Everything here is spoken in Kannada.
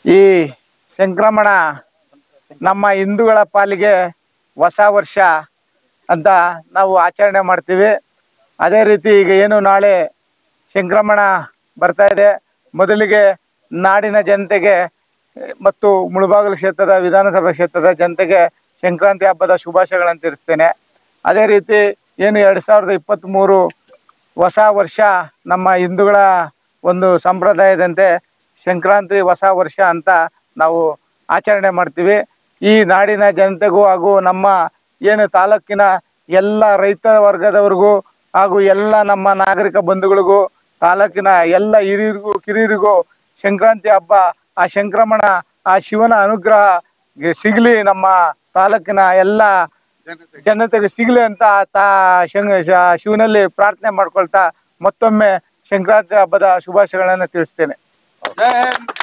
ಈ ಸಂಕ್ರಮಣ ನಮ್ಮ ಹಿಂದೂಗಳ ಪಾಲಿಗೆ ಹೊಸ ವರ್ಷ ಅಂತ ನಾವು ಆಚರಣೆ ಮಾಡ್ತೀವಿ ಅದೇ ರೀತಿ ಈಗ ಏನು ನಾಳೆ ಸಂಕ್ರಮಣ ಬರ್ತಾ ಇದೆ ಮೊದಲಿಗೆ ನಾಡಿನ ಜನತೆಗೆ eh, ಮತ್ತು ಮುಳಬಾಗಿಲು ಕ್ಷೇತ್ರದ ವಿಧಾನಸಭಾ ಕ್ಷೇತ್ರದ ಜನತೆಗೆ ಸಂಕ್ರಾಂತಿ ಹಬ್ಬದ ಶುಭಾಶಯಗಳನ್ನು ತಿಳಿಸ್ತೇನೆ ಅದೇ ರೀತಿ ಏನು ಎರಡು ಸಾವಿರದ ಇಪ್ಪತ್ತ್ಮೂರು ಹೊಸ ವರ್ಷ ನಮ್ಮ ಹಿಂದೂಗಳ ಒಂದು ಸಂಪ್ರದಾಯದಂತೆ ಸಂಕ್ರಾಂತಿ ಹೊಸ ವರ್ಷ ಅಂತ ನಾವು ಆಚರಣೆ ಮಾಡ್ತೀವಿ ಈ ನಾಡಿನ ಜನತೆಗೂ ಹಾಗೂ ನಮ್ಮ ಏನು ತಾಲೂಕಿನ ಎಲ್ಲ ರೈತ ವರ್ಗದವ್ರಿಗೂ ಹಾಗೂ ಎಲ್ಲ ನಮ್ಮ ನಾಗರಿಕ ಬಂಧುಗಳಿಗೂ ತಾಲೂಕಿನ ಎಲ್ಲ ಹಿರಿಯರಿಗೂ ಕಿರಿಯರಿಗೂ ಸಂಕ್ರಾಂತಿ ಹಬ್ಬ ಆ ಸಂಕ್ರಮಣ ಆ ಶಿವನ ಅನುಗ್ರಹ ಗೆ ಸಿಗಲಿ ನಮ್ಮ ತಾಲೂಕಿನ ಎಲ್ಲ ಜನತೆಗೆ ಸಿಗಲಿ ಅಂತ ತಾ ಶಂ- ಶ- ಶಿವನಲ್ಲಿ ಪ್ರಾರ್ಥನೆ ಮಾಡ್ಕೊಳ್ತಾ ಮತ್ತೊಮ್ಮೆ ಸಂಕ್ರಾಂತಿ ಹಬ್ಬದ ಶುಭಾಶಯಗಳನ್ನು ತಿಳಿಸ್ತೇನೆ ಜೈ ಹಿಂದ್